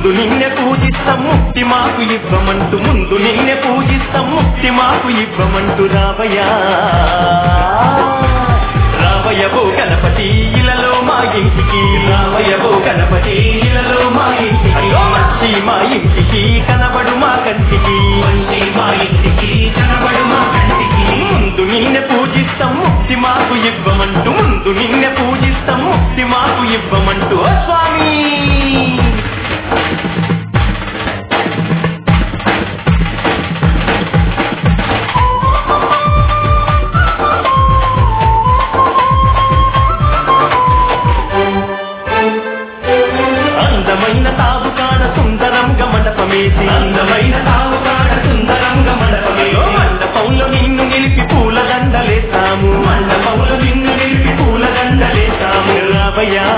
ముందు నిన్నే పూజిస్తాం ముక్తి మాకు ఇవ్వమంటూ ముందు నిన్నే పూజిస్తాం ముక్తి మాకు ఇవ్వమంటూ రావయ్యా రావయ్యబో గణపతి ఇలలో మా ఇంటికి రావయ్యబో గణపతి ఇలలో మా ఇంటికి వచ్చి మా ఇంటికి కనబడు మా కంటికి వచ్చి మా ఇంటికి కనబడు మా కంటికి ముందు నిన్నే పూజిస్తాం ముక్తి మాకు ఇవ్వమంటూ ముందు నిన్నే పూజిస్తాం ముక్తి మాకు ఇవ్వమంటూ ఓ స్వామి అందమైన తాగు కాడ సుందరంగా మండపమేసి అందమైన తావుకాడ సుందరంగా మండపమేసి మండపంలో నిన్ను నిలిపి పూల దండలేస్తాము మండపంలో నిన్ను నిలిపి పూల దండలేస్తాము రావయ్యా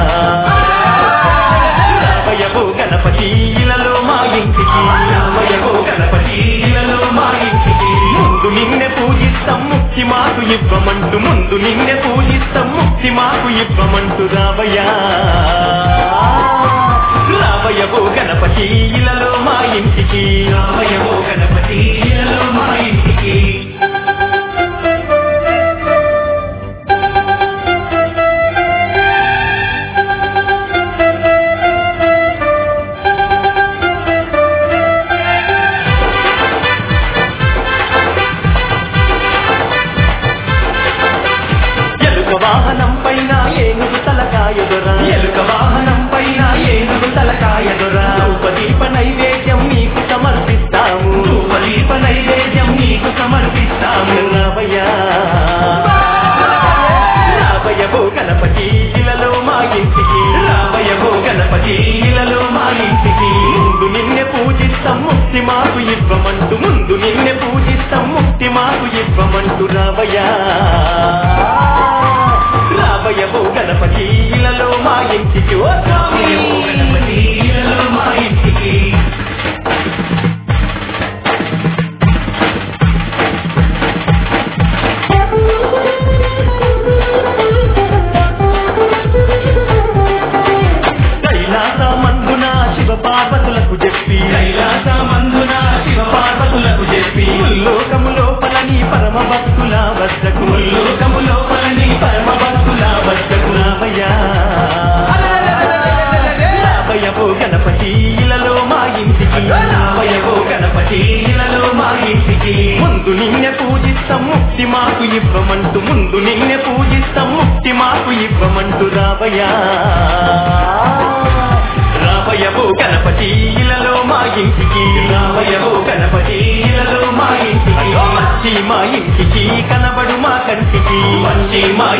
రావయ్యబో గణపతి ఇలలో మా ఇంటికి రామయ్యో గణపతి ఇలలో మా ఇంటికి ముందు నిన్నే పూజిస్తాం ముక్తి మాకు ఇవ్వమంటూ ముందు నిన్నే పూజిస్తాం ముక్తి మాకు ఇవ్వమంటూ రావయ్యా రావయ్యబో గణపతి ఇలలో మా ఇంటికి రామయ్యో గణపతి ఇలలో మా ఇంటికి ఎలుక వాహనం పైన ఏనుగు తలకాయదురా ఎలుక వాహనం పైన ఏనుగు తలకాయదురా ధూపదీప నైవేద్యం నీకు సమర్పిస్తాము ధూపదీప నైవేద్యం నీకు సమర్పిస్తాము రావయ్యా రావయ్యబో గణపతి ఇలలో మా ఇంటికి రామయ్యో గణపతి ఇలలో మా ఇంటికి ముందు నిన్నే పూజిస్తాం ముక్తి మాకు ఇవ్వమంటూ ముందు నిన్నే పూజిస్తాం ముక్తి మాకు ఇవ్వమంటూ రావయ్యా రావయ్యబో గణపతి ఇలలో మా ఇంటికి ఓ స్వామి రామయ్యో గణపతి ఇలలో మా ఇంటికి కైలాస మందున శివ పార్వతులకు చెప్పి కైలాస మందున శివ పార్వతులకు చెప్పి లోకము లోపల నీ పరమ భక్తుల వద్దకు లోకము లోపల నీ పరమ భక్తుల వద్దకు రావయ్యా రావయ్యబో గణపతి ఇలలో మా ఇంటికి రామయ్యో గణపతి ఇలలో మా ఇంటికి ముందు నిన్నే పూజిస్తాం ముక్తి మాకు ఇవ్వమంటూ ముందు నిన్నే పూజిస్తాం ముక్తి మాకు ఇవ్వమంటూ రావయ్యా రావయ్యబో గణపతి ఇలలో మా ఇంటికి రామయ్యో గణపతి ఇలలో మా ఇంటికి వచ్చి మా ఇంటికి కనబడు మా కంటికి వచ్చి మా